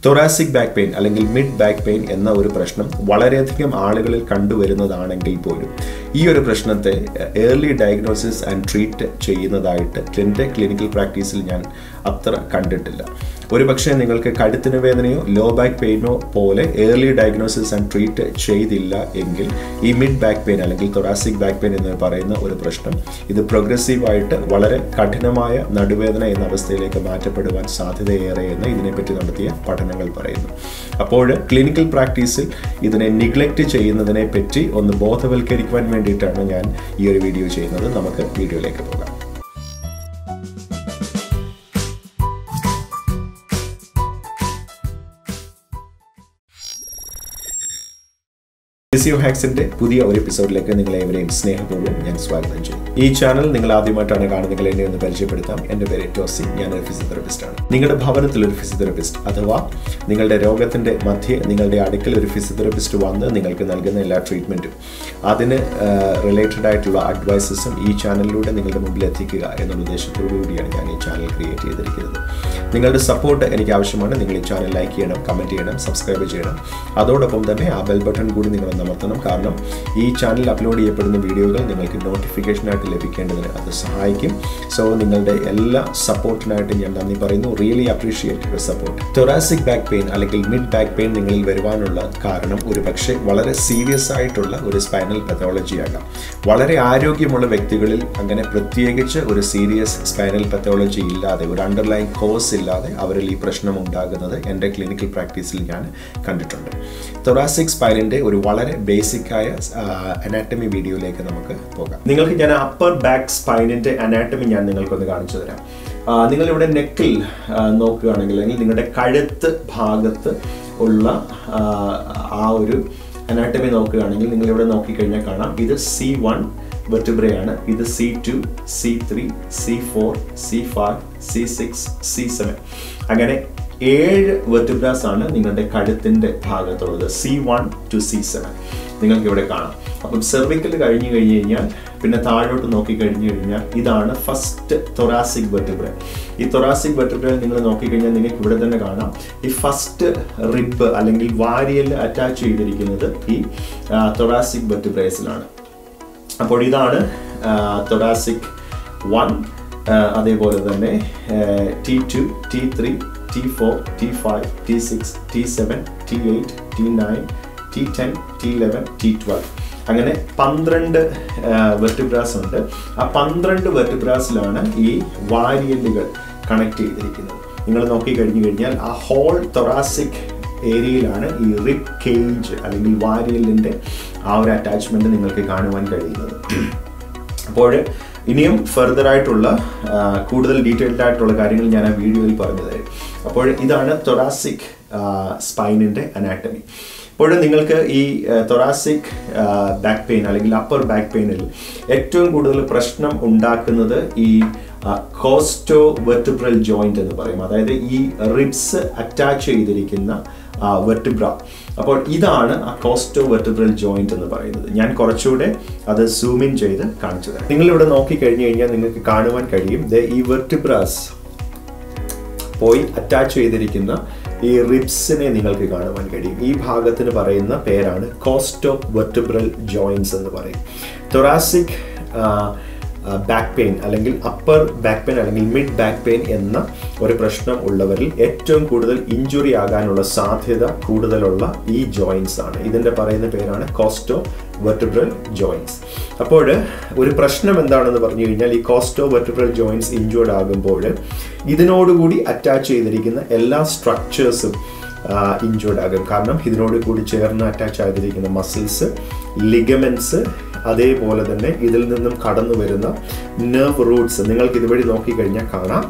thoracic back pain അല്ലെങ്കിൽ mid back pain എന്ന ഒരു പ്രശ്നം വളരെയധികം ആളുകളിൽ കണ്ടുവരുന്നതാണെങ്കിൽ പോലും ഈ ഒരു പ്രശ്നത്തെ ഏർലി ഡയഗ്നോസിസ് ആൻഡ് ട്രീറ്റ് ചെയ്യുന്നതായിട്ട് എൻ്റെ ക്ലിനിക്കൽ പ്രാക്ടീസിൽ ഞാൻ അത്ര കണ്ടിട്ടില്ല ഒരു പക്ഷേ നിങ്ങൾക്ക് കഴുത്തിന് വേദനയോ ലോ ബാക്ക് പെയിനോ പോലെ ഏർലി ഡയഗ്നോസിസ് ആൻഡ് ട്രീറ്റ് ചെയ്തില്ല എങ്കിൽ ഈ മിഡ് ബാക്ക് പെയിൻ അല്ലെങ്കിൽ തൊറാസിക് ബാക്ക് പെയിൻ എന്ന് പറയുന്ന ഒരു പ്രശ്നം ഇത് പ്രോഗ്രസീവായിട്ട് വളരെ കഠിനമായ നടുവേദന എന്ന അവസ്ഥയിലേക്ക് മാറ്റപ്പെടുവാൻ സാധ്യതയേറെ എന്ന് ഇതിനെപ്പറ്റി നടത്തിയ പഠനങ്ങൾ പറയുന്നു അപ്പോൾ ക്ലിനിക്കൽ പ്രാക്ടീസിൽ ഇതിനെ നിഗ്ലക്റ്റ് ചെയ്യുന്നതിനെ പറ്റി ഒന്ന് ബോധവൽക്കരിക്കുവാൻ വേണ്ടിയിട്ടാണ് ഞാൻ ഈ ഒരു വീഡിയോ ചെയ്യുന്നത് നമുക്ക് വീഡിയോയിലേക്ക് പോകാം ഫിസിയോ ഹാക്സിന്റെ പുതിയ ഒരു എപ്പിസോഡിലേക്ക് നിങ്ങളെ ഏവരെയും സ്നേഹപൂർവ്വം ഞാൻ സ്വാഗതം ചെയ്യും ഈ ചാനൽ നിങ്ങൾ ആദ്യമായിട്ടാണ് കാണുന്നതെങ്കിൽ എന്നെ ഒന്ന് പരിചയപ്പെടുത്താം എന്റെ പേര് ടോസി ഞാൻ ഒരു ഫിസിയോതെറപ്പിസ്റ്റ് ആണ് നിങ്ങളുടെ ഭവനത്തിൽ ഒരു ഫിസിയോതെറപ്പിസ്റ്റ് അഥവാ നിങ്ങളുടെ രോഗത്തിന്റെ മധ്യേ നിങ്ങളുടെ അടുക്കൽ ഒരു ഫിസിയോതെറപ്പിസ്റ്റ് വന്ന് നിങ്ങൾക്ക് നൽകുന്ന എല്ലാ ട്രീറ്റ്മെന്റും അതിന് റിലേറ്റഡ് ആയിട്ടുള്ള അഡ്വൈസസും ഈ ചാനലിലൂടെ നിങ്ങളുടെ മുമ്പിൽ എത്തിക്കുക എന്നുള്ള ഉദ്ദേശത്തോടു കൂടിയാണ് ഞാൻ ഈ ചാനൽ ക്രിയേറ്റ് ചെയ്തിരിക്കുന്നത് നിങ്ങളുടെ സപ്പോർട്ട് എനിക്ക് ആവശ്യമാണ് നിങ്ങൾ ഈ ചാനൽ ലൈക്ക് ചെയ്യണം കമന്റ് ചെയ്യണം സബ്സ്ക്രൈബ് ചെയ്യണം അതോടൊപ്പം തന്നെ ആ ബെൽ ബട്ടൺ കൂടി നിങ്ങൾ അമർത്തണം കാരണം ഈ ചാനൽ അപ്ലോഡ് ചെയ്യപ്പെടുന്ന വീഡിയോകൾ നിങ്ങൾക്ക് നോട്ടിഫിക്കേഷനായിട്ട് ലഭിക്കേണ്ടതിന് അത് സഹായിക്കും സോ നിങ്ങളുടെ എല്ലാ സപ്പോർട്ടിനായിട്ട് ഞാൻ നന്ദി പറയുന്നു really appreciate your support thoracic back pain അല്ലെങ്കിൽ മിഡ് ബാക്ക് പെയിൻ നിങ്ങളിൽ വരുവാനുള്ള കാരണം ഒരു പക്ഷേ വളരെ സീരിയസ് ആയിട്ടുള്ള ഒരു സ്പൈനൽ പത്തോളജി ആകാം വളരെ ആരോഗ്യമുള്ള വ്യക്തികളിൽ അങ്ങനെ പ്രത്യേകിച്ച് ഒരു സീരിയസ് സ്പൈനൽ പത്തോളജി ഇല്ലാതെ ഒരു അണ്ടർലൈൻ കോസ് ഇല്ലാതെ അവരിൽ ഈ പ്രശ്നം ഉണ്ടാകുന്നത് എൻ്റെ ക്ലിനിക്കൽ പ്രാക്ടീസിൽ ഞാൻ കണ്ടിട്ടുണ്ട് തൊറാസിക് സ്പൈനിൻ്റെ ഒരു വളരെ ബേസിക് ആയ അനാറ്റമി വീഡിയോയിലേക്ക് നമുക്ക് പോകാം നിങ്ങൾക്ക് ഞാൻ അപ്പർ ബാക്ക് സ്പൈനിന്റെ അനാറ്റമി ഞാൻ നിങ്ങൾക്കൊന്ന് കാണിച്ചു തരാം നിങ്ങൾ ഇവിടെ നെക്കിൽ നോക്കുകയാണെങ്കിൽ അല്ലെങ്കിൽ നിങ്ങളുടെ കഴുത്ത് ഭാഗത്ത് ഉള്ള ആ ഒരു അനാറ്റമി നോക്കുകയാണെങ്കിൽ നിങ്ങൾ ഇവിടെ നോക്കിക്കഴിഞ്ഞാൽ കാണാം ഇത് സി വൺ വെർട്ടിബ്രയാണ് ഇത് C two C three C four C five C six C seven അങ്ങനെ ഏഴ് വെർട്ടിബ്രാസ് ആണ് നിങ്ങളുടെ കഴുത്തിന്റെ ഭാഗത്തുള്ളത് C one two C seven നിങ്ങൾക്ക് ഇവിടെ കാണാം അപ്പം സെർവിക്കൽ കഴിഞ്ഞു കഴിഞ്ഞ് കഴിഞ്ഞാൽ പിന്നെ താഴോട്ട് നോക്കി കഴിഞ്ഞു കഴിഞ്ഞാൽ ഇതാണ് ഫസ്റ്റ് തൊറാസിക് വെർട്ടിബ്ര ഈ തൊറാസിക് വെർട്ടിബ്ര നിങ്ങൾ നോക്കിക്കഴിഞ്ഞാൽ നിങ്ങൾക്ക് ഇവിടെ തന്നെ കാണാം ഈ ഫസ്റ്റ് റിബ് അല്ലെങ്കിൽ വാരിയൽ അറ്റാച്ച് ചെയ്തിരിക്കുന്നത് ഈ തൊറാസിക് വെർട്ടിബ്രേസിലാണ് അപ്പോൾ ഇതാണ് തൊറാസിക് വൺ അതേപോലെ തന്നെ T two T three T four T five T six T seven T eight T nine T ten T eleven T twelve അങ്ങനെ പന്ത്രണ്ട് വെർട്ടിബ്രാസ് ഉണ്ട് ആ പന്ത്രണ്ട് വെർട്ടിബ്രാസിലാണ് ഈ വാരിയലുകൾ കണക്ട് ചെയ്തിരിക്കുന്നത് നിങ്ങൾ നോക്കി കഴിഞ്ഞു കഴിഞ്ഞാൽ ആ ഹോൾ തൊറാസിക് ഏരിയയിലാണ് ഈ റിബ് കേജ് അല്ലെങ്കിൽ വാരിയലിൻ്റെ ആ ഒരു അറ്റാച്ച്മെന്റ് നിങ്ങൾക്ക് കാണുവാൻ കഴിയുന്നത് അപ്പോൾ ഇനിയും ഫെർദർ ആയിട്ടുള്ള കൂടുതൽ ഡീറ്റെയിൽഡ് ആയിട്ടുള്ള കാര്യങ്ങൾ ഞാൻ ആ വീഡിയോയിൽ പറഞ്ഞു തരും അപ്പോൾ ഇതാണ് തൊറാസിക് സ്പൈനിൻ്റെ അനാറ്റമി അപ്പോൾ നിങ്ങൾക്ക് ഈ തൊറാസിക് ബാക്ക് പെയിൻ അല്ലെങ്കിൽ അപ്പർ ബാക്ക് പെയിനിൽ ഏറ്റവും കൂടുതൽ പ്രശ്നം ഉണ്ടാക്കുന്നത് ഈ കോസ്റ്റോ വെർട്ടിബ്രൽ ജോയിന്റ് എന്ന് പറയും അതായത് ഈ റിബ്സ് അറ്റാച്ച് ചെയ്തിരിക്കുന്ന വെർട്ടിബ്ര അപ്പോൾ ഇതാണ് ആ കോസ്റ്റോ വെർട്ടിബ്രൽ ജോയിന്റ് എന്ന് പറയുന്നത് ഞാൻ കുറച്ചുകൂടെ അത് സൂം ഇൻ ചെയ്ത് കാണിച്ചു തരാം നിങ്ങൾ ഇവിടെ നോക്കി കഴിഞ്ഞു കഴിഞ്ഞാൽ നിങ്ങൾക്ക് കാണുവാൻ കഴിയും ഈ വെർട്ടിബ്രാസ് പോയി അറ്റാച്ച് ചെയ്തിരിക്കുന്ന ഈ റിബ്സിനെ നിങ്ങൾക്ക് കാണുവാൻ കഴിയും ഈ ഭാഗത്തിന് പറയുന്ന പേരാണ് കോസ്റ്റോ വെർട്ടിബ്രൽ ജോയിൻസ് എന്ന് പറയും തൊറാസിക് ബാക്ക് പെയിൻ അല്ലെങ്കിൽ അപ്പർ ബാക്ക് പെയിൻ അല്ലെങ്കിൽ മിഡ് ബാക്ക് പെയിൻ എന്ന ഒരു പ്രശ്നം ഉള്ളവരിൽ ഏറ്റവും കൂടുതൽ ഇഞ്ചുറി ആകാനുള്ള സാധ്യത കൂടുതലുള്ള ഈ ജോയിൻസ് ആണ് ഇതിൻ്റെ പറയുന്ന പേരാണ് കോസ്റ്റോ വെർട്ടിബ്രൽ ജോയിൻസ് അപ്പോൾ ഒരു പ്രശ്നം എന്താണെന്ന് പറഞ്ഞു കഴിഞ്ഞാൽ ഈ കോസ്റ്റോ വെർട്ടിബ്രൽ ജോയിൻസ് ഇഞ്ചുർഡ് ആകുമ്പോൾ ഇതിനോടുകൂടി അറ്റാച്ച് ചെയ്തിരിക്കുന്ന എല്ലാ സ്ട്രക്ചേഴ്സും ഇഞ്ചുർഡ് ആകും കാരണം ഇതിനോട് കൂടി ചേർന്ന് അറ്റാച്ച് ആയിരിക്കുന്ന മസിൽസ് ലിഗമെന്റ്സ് അതേപോലെ തന്നെ ഇതിൽ നിന്നും കടന്നു വരുന്ന നെർവ് റൂട്ട്സ് നിങ്ങൾക്ക് ഇതുവഴി നോക്കിക്കഴിഞ്ഞാൽ കാണാം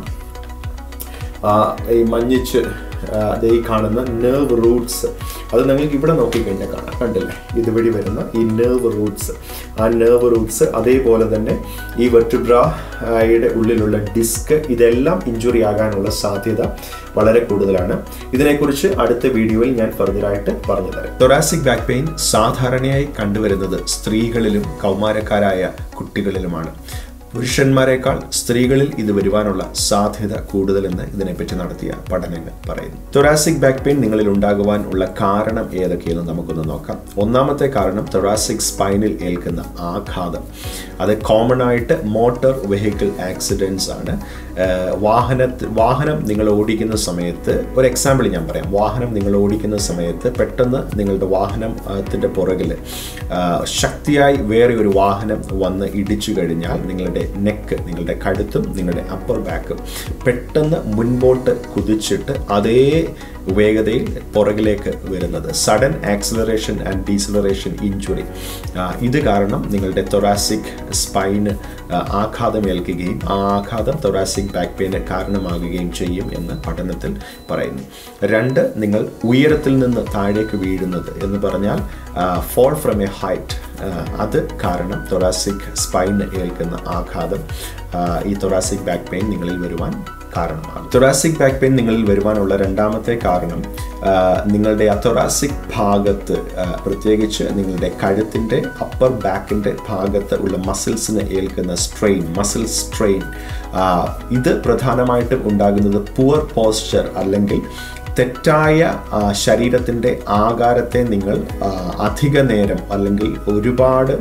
ഈ മഞ്ഞിച്ച് ഈ കാണുന്ന നെർവ് റൂട്ട്സ് അത് നിങ്ങൾക്ക് ഇവിടെ നോക്കിക്കഴിഞ്ഞാൽ കാണാം കണ്ടില്ലേ ഇതുവഴി വരുന്ന ഈ നെർവ് റൂട്ട്സ് ആ നെർവ് റൂട്ട്സ് അതേപോലെ തന്നെ ഈ വെർട്ടിബ്രയുടെ ഉള്ളിലുള്ള ഡിസ്ക് ഇതെല്ലാം ഇഞ്ചുറി ആകാനുള്ള സാധ്യത വളരെ കൂടുതലാണ് ഇതിനെക്കുറിച്ച് അടുത്ത വീഡിയോയിൽ ഞാൻ ഫർദറായിട്ട് പറഞ്ഞു തരാം തൊറാസിക് ബാക്ക് പെയിൻ സാധാരണയായി കണ്ടുവരുന്നത് സ്ത്രീകളിലും കൗമാരക്കാരായ കുട്ടികളിലുമാണ് പുരുഷന്മാരെക്കാൾ സ്ത്രീകളിൽ ഇത് വരുവാനുള്ള സാധ്യത കൂടുതലെന്ന് ഇതിനെപ്പറ്റി നടത്തിയ പഠനങ്ങൾ പറയുന്നു തൊറാസിക് ബാക്ക് പെയിൻ നിങ്ങളിൽ ഉണ്ടാകുവാൻ ഉള്ള കാരണം ഏതൊക്കെയെന്ന് നമുക്കൊന്ന് നോക്കാം ഒന്നാമത്തെ കാരണം തൊറാസിക് സ്പൈനിൽ ഏൽക്കുന്ന ആഘാതം അത് കോമൺ ആയിട്ട് മോട്ടോർ വെഹിക്കിൾ ആക്സിഡൻസ് ആണ് വാഹന വാഹനം നിങ്ങൾ ഓടിക്കുന്ന സമയത്ത് ഒരു എക്സാമ്പിൾ ഞാൻ പറയാം വാഹനം നിങ്ങൾ ഓടിക്കുന്ന സമയത്ത് പെട്ടെന്ന് നിങ്ങളുടെ വാഹനത്തിൻ്റെ പുറകിൽ ശക്തിയായി വേറെ ഒരു വാഹനം വന്ന് ഇടിച്ചു കഴിഞ്ഞാൽ നിങ്ങളുടെ നെക്ക് നിങ്ങളുടെ കഴുത്തും നിങ്ങളുടെ അപ്പർ ബാക്കും പെട്ടെന്ന് മുൻപോട്ട് കുതിച്ചിട്ട് അതേ വേഗതയിൽ പുറകിലേക്ക് വരുന്നത് sudden acceleration and deceleration injury ഇത് കാരണം നിങ്ങളുടെ തൊറാസിക് സ്പൈന് ആഘാതമേൽക്കുകയും ആ ആഘാതം തൊറാസിക് ബാക്ക് പെയിന് കാരണമാകുകയും ചെയ്യും എന്ന് പഠനത്തിൽ പറയുന്നു രണ്ട് നിങ്ങൾ ഉയരത്തിൽ നിന്ന് താഴേക്ക് വീഴുന്നത് എന്ന് പറഞ്ഞാൽ ഫോൾ ഫ്രം എ ഹൈറ്റ് അത് കാരണം തൊറാസിക് സ്പൈന് ഏൽക്കുന്ന ആഘാതം ഈ തൊറാസിക് ബാക്ക് പെയിൻ നിങ്ങളിൽ വരുവാൻ കാരണമാണ് തൊറാസിക് ബാക്ക് പെയിൻ നിങ്ങളിൽ വരുവാനുള്ള രണ്ടാമത്തെ കാരണം നിങ്ങളുടെ ആ തൊറാസിക് ഭാഗത്ത് പ്രത്യേകിച്ച് നിങ്ങളുടെ കഴുത്തിൻ്റെ അപ്പർ ബാക്കിൻ്റെ ഭാഗത്ത് ഉള്ള മസിൽസിന് ഏൽക്കുന്ന സ്ട്രെയിൻ മസിൽ സ്ട്രെയിൻ ഇത് പ്രധാനമായിട്ടും ഉണ്ടാകുന്നത് പുവർ പോസ്ചർ അല്ലെങ്കിൽ തെറ്റായ ശരീരത്തിൻ്റെ ആകാരത്തെ നിങ്ങൾ അധിക നേരം അല്ലെങ്കിൽ ഒരുപാട്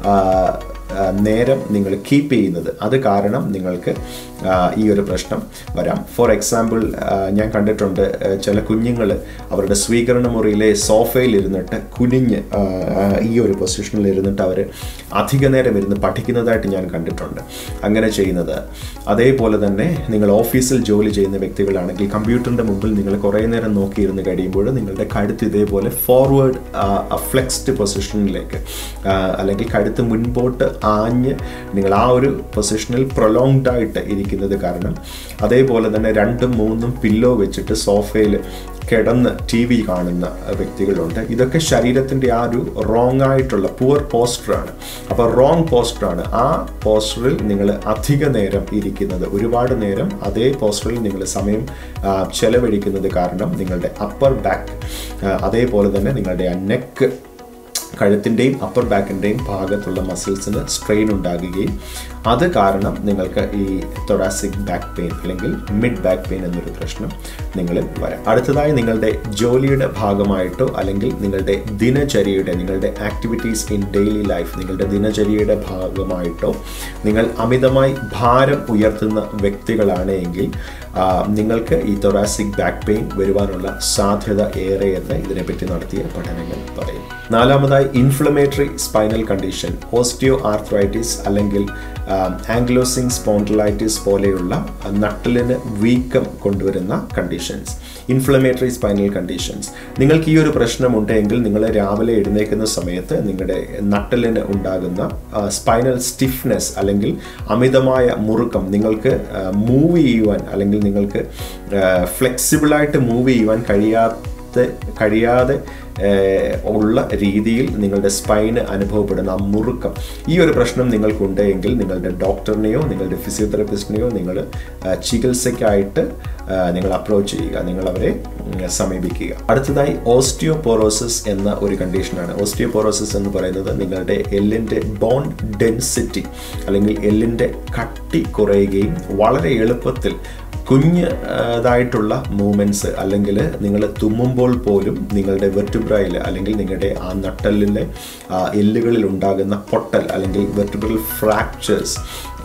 നേരം നിങ്ങൾ കീപ്പ് ചെയ്യുന്നത് അത് കാരണം നിങ്ങൾക്ക് ഈ ഒരു പ്രശ്നം വരാം ഫോർ എക്സാമ്പിൾ ഞാൻ കണ്ടിട്ടുണ്ട് ചില കുഞ്ഞുങ്ങൾ അവരുടെ സ്വീകരണ മുറിയിലെ സോഫയിൽ ഇരുന്നിട്ട് കുനിഞ്ഞ് ഈ ഒരു പൊസിഷനിൽ ഇരുന്നിട്ട് അവർ അധിക നേരം ഇരുന്ന് പഠിക്കുന്നതായിട്ട് ഞാൻ കണ്ടിട്ടുണ്ട് അങ്ങനെ ചെയ്യുന്നത് അതേപോലെ തന്നെ നിങ്ങൾ ഓഫീസിൽ ജോലി ചെയ്യുന്ന വ്യക്തികളാണെങ്കിൽ കമ്പ്യൂട്ടറിൻ്റെ മുമ്പിൽ നിങ്ങൾ കുറേ നേരം നോക്കിയിരുന്ന് കഴിയുമ്പോൾ നിങ്ങളുടെ കഴുത്ത് ഇതേപോലെ ഫോർവേഡ് ഫ്ലെക്സ്ഡ് പൊസിഷനിലേക്ക് അല്ലെങ്കിൽ കഴുത്ത് മുൻപോട്ട് ആഞ്ഞ് നിങ്ങൾ ആ ഒരു പൊസിഷനിൽ പ്രൊലോങ്ഡ് ആയിട്ട് ഇരിക്കുന്നത് കാരണം അതേപോലെ തന്നെ രണ്ടും മൂന്നും പില്ലോ വെച്ചിട്ട് സോഫയിൽ കിടന്ന് ടി വി കാണുന്ന വ്യക്തികളുണ്ട് ഇതൊക്കെ ശരീരത്തിൻ്റെ ആ ഒരു റോങ് ആയിട്ടുള്ള പുവർ പോസ്റ്ററാണ് അപ്പോൾ റോങ് പോസ്റ്ററാണ് ആ പോസ്റ്ററിൽ നിങ്ങൾ അധിക നേരം ഇരിക്കുന്നത് ഒരുപാട് നേരം അതേ പോസ്റ്ററിൽ നിങ്ങൾ സമയം ചെലവഴിക്കുന്നത് കാരണം നിങ്ങളുടെ അപ്പർ ബാക്ക് അതേപോലെ തന്നെ നിങ്ങളുടെ ആ നെക്ക് കഴുത്തിൻ്റെയും അപ്പർ ബാക്കിൻ്റെയും ഭാഗത്തുള്ള മസിൽസിന് സ്ട്രെയിൻ ഉണ്ടാകുകയും അത് കാരണം നിങ്ങൾക്ക് ഈ തൊറാസിക് ബാക്ക് പെയിൻ അല്ലെങ്കിൽ മിഡ് ബാക്ക് പെയിൻ എന്നൊരു പ്രശ്നം നിങ്ങളിൽ വരാം അടുത്തതായി നിങ്ങളുടെ ജോലിയുടെ ഭാഗമായിട്ടോ അല്ലെങ്കിൽ നിങ്ങളുടെ ദിനചര്യയുടെ നിങ്ങളുടെ ആക്ടിവിറ്റീസ് ഇൻ ഡെയിലി ലൈഫ് നിങ്ങളുടെ ദിനചര്യയുടെ ഭാഗമായിട്ടോ നിങ്ങൾ അമിതമായി ഭാരം ഉയർത്തുന്ന വ്യക്തികളാണ് എങ്കിൽ നിങ്ങൾക്ക് ഈ തൊറാസിക് ബാക്ക് പെയിൻ വരുവാനുള്ള സാധ്യത ഏറെ എന്ന് ഇതിനെപ്പറ്റി നടത്തിയ പഠനങ്ങൾ പറയും നാലാമതായി inflammatory spinal condition osteoarthritis അല്ലെങ്കിൽ ആംഗ്ലോസിങ് സ്പോണ്ടിലൈറ്റിസ് പോലെയുള്ള നട്ടലിന് വീക്കം കൊണ്ടുവരുന്ന കണ്ടീഷൻസ് ഇൻഫ്ലമേറ്ററി സ്പൈനൽ കണ്ടീഷൻസ് നിങ്ങൾക്ക് ഈ ഒരു പ്രശ്നമുണ്ടെങ്കിൽ നിങ്ങൾ രാവിലെ എഴുന്നേൽക്കുന്ന സമയത്ത് നിങ്ങളുടെ നട്ടലിന് ഉണ്ടാകുന്ന സ്പൈനൽ സ്റ്റിഫ്നെസ് അല്ലെങ്കിൽ അമിതമായ മുറുക്കം നിങ്ങൾക്ക് മൂവ് ചെയ്യുവാൻ അല്ലെങ്കിൽ നിങ്ങൾക്ക് ഫ്ലെക്സിബിളായിട്ട് മൂവ് ചെയ്യുവാൻ കഴിയാത്ത കഴിയാതെ ഉള്ള രീതിയിൽ നിങ്ങളുടെ സ്പൈന് അനുഭവപ്പെടുന്ന ആ മുറുക്കം ഈ ഒരു പ്രശ്നം നിങ്ങൾക്കുണ്ടെങ്കിൽ നിങ്ങളുടെ ഡോക്ടറിനെയോ നിങ്ങളുടെ ഫിസിയോതെറപ്പിസ്റ്റിനെയോ നിങ്ങൾ ചികിത്സയ്ക്കായിട്ട് നിങ്ങൾ അപ്രോച്ച് ചെയ്യുക നിങ്ങൾ അവരെ സമീപിക്കുക അടുത്തതായി ഓസ്റ്റിയോപോറോസിസ് എന്ന ഒരു കണ്ടീഷനാണ് ഓസ്റ്റിയോപോറോസിസ് എന്ന് പറയുന്നത് നിങ്ങളുടെ എല്ലിൻ്റെ ബോൺ ഡെൻസിറ്റി അല്ലെങ്കിൽ എല്ലിൻ്റെ കട്ടി കുറയുകയും വളരെ എളുപ്പത്തിൽ കുഞ്ഞതായിട്ടുള്ള മൂവ്മെൻറ്റ്സ് അല്ലെങ്കിൽ നിങ്ങൾ തുമ്മുമ്പോൾ പോലും നിങ്ങളുടെ വെർട്ടിബ്രയിൽ അല്ലെങ്കിൽ നിങ്ങളുടെ ആ നട്ടലിലെ എല്ലുകളിൽ ഉണ്ടാകുന്ന പൊട്ടൽ അല്ലെങ്കിൽ വെർട്ടിബ്രൽ ഫ്രാക്ചേഴ്സ്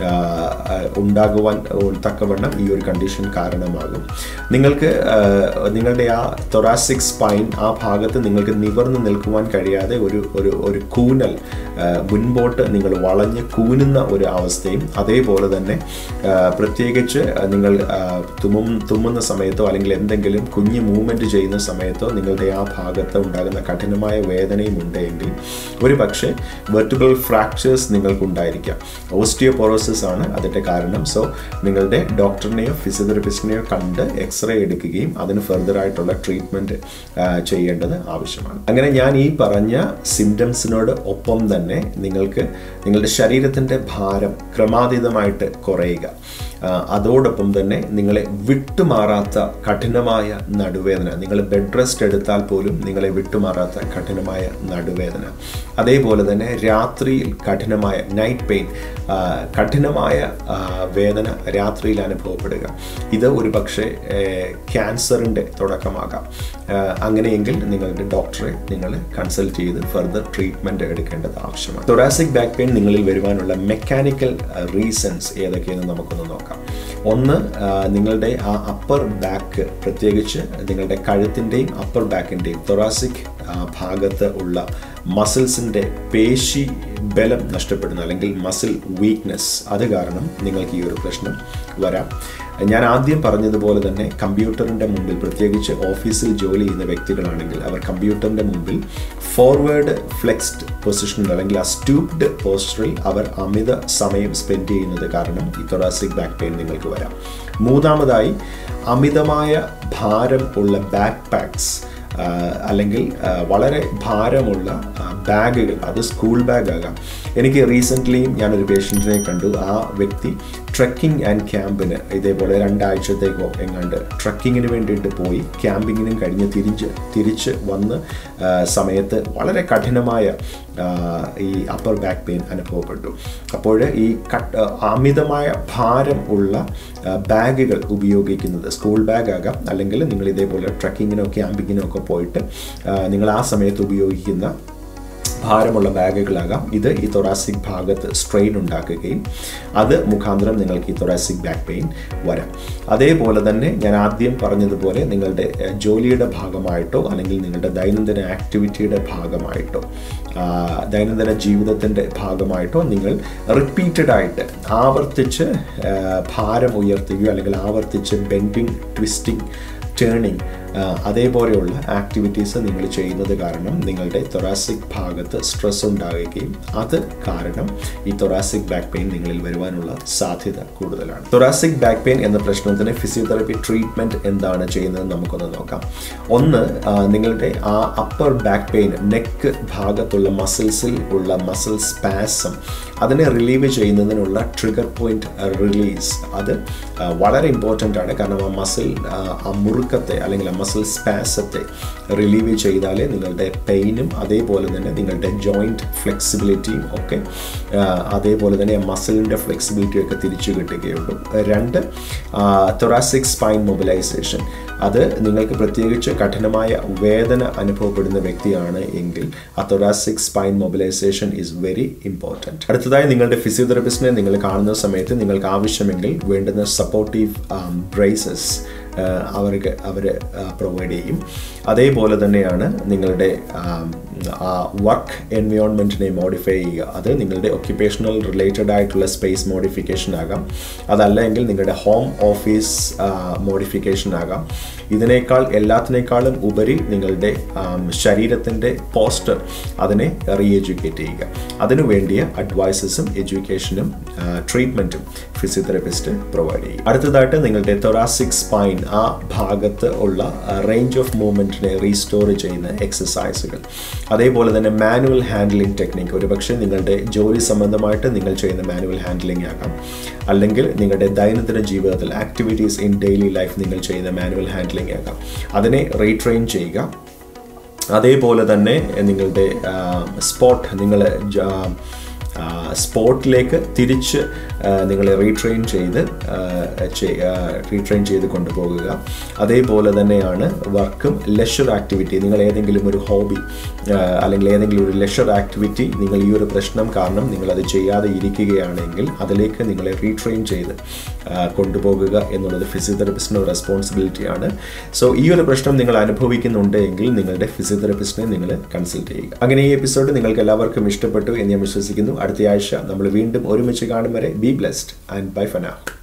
ഉണ്ടാകുവാൻ തക്കവണ്ണം ഈ ഒരു കണ്ടീഷൻ കാരണമാകും നിങ്ങൾക്ക് നിങ്ങളുടെ ആ തൊറാസിക് സ്പൈൻ ആ ഭാഗത്ത് നിങ്ങൾക്ക് നിവർന്ന് നിൽക്കുവാൻ കഴിയാതെ ഒരു ഒരു ഒരു കൂനൽ മുൻപോട്ട് നിങ്ങൾ വളഞ്ഞ് കൂനുന്ന ഒരു അവസ്ഥയും അതേപോലെ തന്നെ പ്രത്യേകിച്ച് നിങ്ങൾ തുമ്മും തുമ്മുന്ന സമയത്തോ അല്ലെങ്കിൽ എന്തെങ്കിലും കുഞ്ഞ് മൂവ്മെൻറ്റ് ചെയ്യുന്ന സമയത്തോ നിങ്ങളുടെ ആ ഭാഗത്ത് ഉണ്ടാകുന്ന കഠിനമായ വേദനയും ഉണ്ടെങ്കിൽ ഒരു പക്ഷേ വെർട്ടിബിൾ ഫ്രാക്ചേഴ്സ് നിങ്ങൾക്കുണ്ടായിരിക്കാം ഓസ്റ്റിയോപൊറോസിസ് ആണ് അതിൻ്റെ കാരണം സോ നിങ്ങളുടെ ഡോക്ടറിനെയോ ഫിസിയോതെറപ്പിസ്റ്റിനെയോ കണ്ട് എക്സ്റേ എടുക്കുകയും അതിന് ഫെർദർ ആയിട്ടുള്ള ട്രീറ്റ്മെൻറ്റ് ചെയ്യേണ്ടത് ആവശ്യമാണ് അങ്ങനെ ഞാൻ ഈ പറഞ്ഞ സിംറ്റംസിനോട് ഒപ്പം തന്നെ നിങ്ങൾക്ക് നിങ്ങളുടെ ശരീരത്തിൻ്റെ ഭാരം ക്രമാതീതമായിട്ട് കുറയുക ആ, അതോടൊപ്പം തന്നെ നിങ്ങളെ വിട്ടുമാറാത്ത കഠിനമായ നടുവേദന നിങ്ങൾ ബെഡ് റെസ്റ്റ് എടുത്താൽ പോലും നിങ്ങളെ വിട്ടുമാറാത്ത കഠിനമായ നടുവേദന അതേപോലെ തന്നെ രാത്രിയിൽ കഠിനമായ നൈറ്റ് പെയിൻ കഠിനമായ ആ, വേദന രാത്രിയിൽ അനുഭവപ്പെടുക ഇത് ഒരു പക്ഷേ ക്യാൻസറിൻ്റെ തുടക്കമാകാം ആ, അങ്ങനെയെങ്കിൽ നിങ്ങളുടെ ഡോക്ടറെ നിങ്ങൾ കൺസൾട്ട് ചെയ്ത് ഫർദർ ട്രീറ്റ്മെൻറ്റ് എടുക്കേണ്ടത് ആവശ്യമാണ് തൊറാസിക് ബാക്ക് പെയിൻ നിങ്ങളിൽ വരുവാനുള്ള മെക്കാനിക്കൽ റീസൺസ് ഏതൊക്കെയെന്ന് നമുക്കൊന്ന് നോക്കാം ഒന്ന് ആ, നിങ്ങളുടെ ആ അപ്പർ ബാക്ക് പ്രത്യേകിച്ച് നിങ്ങളുടെ കഴുത്തിൻ്റെയും അപ്പർ ബാക്കിൻ്റെയും തൊറാസിക് ഭാഗത്ത് ഉള്ള മസിൽസിൻ്റെ പേശി ബലം നഷ്ടപ്പെടുന്നു അല്ലെങ്കിൽ മസിൽ വീക്ക്നെസ് അത് കാരണം നിങ്ങൾക്ക് ഈ ഒരു പ്രശ്നം വരാം ഞാൻ ആദ്യം പറഞ്ഞതുപോലെ തന്നെ കമ്പ്യൂട്ടറിൻ്റെ മുമ്പിൽ പ്രത്യേകിച്ച് ഓഫീസിൽ ജോലി ചെയ്യുന്ന വ്യക്തികളാണെങ്കിൽ അവർ കമ്പ്യൂട്ടറിൻ്റെ മുമ്പിൽ ഫോർവേഡ് ഫ്ലെക്സ്ഡ് പൊസിഷനിൽ അല്ലെങ്കിൽ ആ സ്റ്റൂപ്ഡ് പോസ്റ്ററിൽ അവർ അമിത സമയം സ്പെൻഡ് ചെയ്യുന്നത് കാരണം ഈ തൊറാസിക് ബാക്ക് പെയിൻ നിങ്ങൾക്ക് വരാം മൂന്നാമതായി അമിതമായ ഭാരം ഉള്ള ബാക്ക് പാക്സ് അല്ലെങ്കിൽ ആ, വളരെ ഭാരമുള്ള ആ, ബാഗുകൾ അത് സ്കൂൾ ബാഗ് ആകാം എനിക്ക് റീസെൻ്റ്ലി ഞാനൊരു പേഷ്യൻറ്റിനെ കണ്ടു ആ വ്യക്തി ട്രക്കിംഗ് ആൻഡ് ക്യാമ്പിന് ഇതേപോലെ രണ്ടാഴ്ചത്തേക്കോ എങ്ങാണ്ട് ട്രക്കിങ്ങിന് വേണ്ടിയിട്ട് പോയി ക്യാമ്പിങ്ങിനും കഴിഞ്ഞ് തിരിച്ച് തിരിച്ച് വന്ന് ആ, സമയത്ത് വളരെ കഠിനമായ ആ, ഈ അപ്പർ ബാക്ക് പെയിൻ അനുഭവപ്പെട്ടു അപ്പോൾ ഈ കട്ട് അമിതമായ ഭാരം ഉള്ള ആ, ബാഗുകൾ ഉപയോഗിക്കുന്നത് സ്കൂൾ ബാഗ് ആകാം അല്ലെങ്കിൽ നിങ്ങൾ ഇതേപോലെ ട്രക്കിങ്ങിനോ ക്യാമ്പിങ്ങിനോ ഒക്കെ പോയിട്ട് ആ, നിങ്ങൾ ആ സമയത്ത് ഉപയോഗിക്കുന്ന ഭാരമുള്ള ബാഗുകളാകാം ഇത് ഈ തൊറാസിക് ഭാഗത്ത് സ്ട്രെയിൻ ഉണ്ടാക്കുകയും അത് മുഖാന്തരം നിങ്ങൾക്ക് ഈ തൊറാസിക് ബാക്ക് പെയിൻ വരാം അതേപോലെ തന്നെ ഞാൻ ആദ്യം പറഞ്ഞതുപോലെ നിങ്ങളുടെ ഏഹ്, ജോലിയുടെ ഭാഗമായിട്ടോ അല്ലെങ്കിൽ നിങ്ങളുടെ ദൈനംദിന ആക്ടിവിറ്റിയുടെ ഭാഗമായിട്ടോ ആ, ദൈനംദിന ജീവിതത്തിൻ്റെ ഭാഗമായിട്ടോ നിങ്ങൾ റിപ്പീറ്റഡ് ആയിട്ട് ആവർത്തിച്ച് ആ, ഭാരം ഉയർത്തുകയോ അല്ലെങ്കിൽ ആവർത്തിച്ച് ബെൻഡിങ് ട്വിസ്റ്റിംഗ് ടേണിങ് അതേപോലെയുള്ള ആക്ടിവിറ്റീസ് നിങ്ങൾ ചെയ്യുന്നത് കാരണം നിങ്ങളുടെ തൊറാസിക് ഭാഗത്ത് സ്ട്രെസ് ഉണ്ടാകുകയും അത് കാരണം ഈ തൊറാസിക് ബാക്ക് പെയിൻ നിങ്ങളിൽ വരുവാനുള്ള സാധ്യത കൂടുതലാണ് തൊറാസിക് ബാക്ക് പെയിൻ എന്ന പ്രശ്നത്തിന് ഫിസിയോതെറപ്പി ട്രീറ്റ്മെൻറ്റ് എന്താണ് ചെയ്യുന്നത് നമുക്കൊന്ന് നോക്കാം ഒന്ന് ആ, നിങ്ങളുടെ ആ അപ്പർ ബാക്ക് പെയിൻ നെക്ക് ഭാഗത്തുള്ള മസിൽസിൽ ഉള്ള മസിൽ സ്പാസം അതിനെ റിലീവ് ചെയ്യുന്നതിനുള്ള ട്രിഗർ പോയിന്റ് റിലീസ് അത് ആ, വളരെ ഇമ്പോർട്ടൻ്റ് ആണ് കാരണം ആ മസിൽ ആ മുറുക്കത്തെ അല്ലെങ്കിൽ ആ മസിൽ സ്പാസത്തെ റിലീവ് ചെയ്താലേ നിങ്ങളുടെ പെയിനും അതേപോലെ തന്നെ നിങ്ങളുടെ ജോയിൻറ്റ് ഫ്ലെക്സിബിലിറ്റിയും ഒക്കെ ആ, അതേപോലെ തന്നെ മസിലിൻ്റെ ഫ്ലെക്സിബിലിറ്റി ഒക്കെ തിരിച്ചു കിട്ടുകയുള്ളൂ രണ്ട് തൊറാസിക് സ്പൈൻ മൊബിലൈസേഷൻ അത് നിങ്ങൾക്ക് പ്രത്യേകിച്ച് കഠിനമായ വേദന അനുഭവപ്പെടുന്ന വ്യക്തിയാണ് എങ്കിൽ ആ thoracic spine mobilisation is very important അടുത്തതായി നിങ്ങളുടെ ഫിസിയോതെറപ്പിസ്റ്റിനെ നിങ്ങൾ കാണുന്ന സമയത്ത് നിങ്ങൾക്ക് ആവശ്യമെങ്കിൽ വേണ്ടുന്ന സപ്പോർട്ടീവ് ബ്രേസസ് അവർക്ക് അവർ പ്രൊവൈഡ് ചെയ്യും അതേപോലെ തന്നെയാണ് നിങ്ങളുടെ വർക്ക് എൻവയോൺമെൻറ്റിനെ മോഡിഫൈ ചെയ്യുക അത് നിങ്ങളുടെ ഒക്യുപ്പേഷണൽ റിലേറ്റഡ് ആയിട്ടുള്ള സ്പേസ് മോഡിഫിക്കേഷൻ ആകാം അതല്ല എങ്കിൽ നിങ്ങളുടെ ഹോം ഓഫീസ് മോഡിഫിക്കേഷൻ ആകാം ഇതിനേക്കാൾ എല്ലാത്തിനേക്കാളും ഉപരി നിങ്ങളുടെ ശരീരത്തിൻ്റെ പോസ്റ്റർ അതിനെ റീ എഡ്യൂക്കേറ്റ് ചെയ്യുക അതിനു വേണ്ടിയ അഡ്വൈസസും എഡ്യൂക്കേഷനും ട്രീറ്റ്മെൻറ്റും ഫിസിയോതെറപ്പിസ്റ്റ് പ്രൊവൈഡ് ചെയ്യും അടുത്തതായിട്ട് നിങ്ങളുടെ തൊറാസിക് സ്പൈൻ ആ ഭാഗത്ത് ഉള്ള റേഞ്ച് ഓഫ് മൂവ്മെൻറ്റിനെ റീസ്റ്റോർ ചെയ്യുന്ന എക്സസൈസുകൾ അതേപോലെ തന്നെ മാനുവൽ ഹാൻഡ്ലിംഗ് ടെക്നിക്ക് ഒരുപക്ഷെ നിങ്ങളുടെ ജോലി സംബന്ധമായിട്ട് നിങ്ങൾ ചെയ്യുന്ന മാനുവൽ ഹാൻഡ്ലിംഗ് ആകാം അല്ലെങ്കിൽ നിങ്ങളുടെ ദൈനംദിന ജീവിതത്തിൽ ആക്ടിവിറ്റീസ് ഇൻ ഡെയിലി ലൈഫ് നിങ്ങൾ ചെയ്യുന്ന മാനുവൽ ഹാൻഡ്ലിംഗ് ആകാം അതിനെ റീട്രെയിൻ ചെയ്യുക അതേപോലെ തന്നെ നിങ്ങളുടെ സ്പോട്ട് നിങ്ങൾ സ്പോട്ടിലേക്ക് തിരിച്ച് നിങ്ങളെ റീട്രെയിൻ ചെയ്ത് റീട്രെയിൻ ചെയ്ത് കൊണ്ടുപോകുക അതേപോലെ തന്നെയാണ് വർക്കും ലെഷർ ആക്ടിവിറ്റി നിങ്ങൾ ഏതെങ്കിലും ഒരു ഹോബി അല്ലെങ്കിൽ ഏതെങ്കിലും ഒരു ലെഷർ ആക്ടിവിറ്റി നിങ്ങൾ ഈ ഒരു പ്രശ്നം കാരണം നിങ്ങളത് ചെയ്യാതെ ഇരിക്കുകയാണെങ്കിൽ അതിലേക്ക് നിങ്ങളെ റീട്രെയിൻ ചെയ്ത് കൊണ്ടുപോകുക എന്നുള്ളത് ഫിസിയോതെറപ്പിസ്റ്റിൻ്റെ റെസ്പോൺസിബിലിറ്റിയാണ് സോ ഈ ഒരു പ്രശ്നം നിങ്ങൾ അനുഭവിക്കുന്നുണ്ട് എങ്കിൽ നിങ്ങളുടെ ഫിസിയോതെറപ്പിസ്റ്റിനെ നിങ്ങൾ കൺസൾട്ട് ചെയ്യുക അങ്ങനെ ഈ എപ്പിസോഡ് നിങ്ങൾക്ക് എല്ലാവർക്കും ഇഷ്ടപ്പെട്ടു എന്ന് ഞാൻ വിശ്വസിക്കുന്നു അടുത്ത ആഴ്ച നമ്മൾ വീണ്ടും ഒരുമിച്ച് കാണും വരെ ബി ബ്ലെസ്ഡ് ആൻഡ് ബൈ ഫന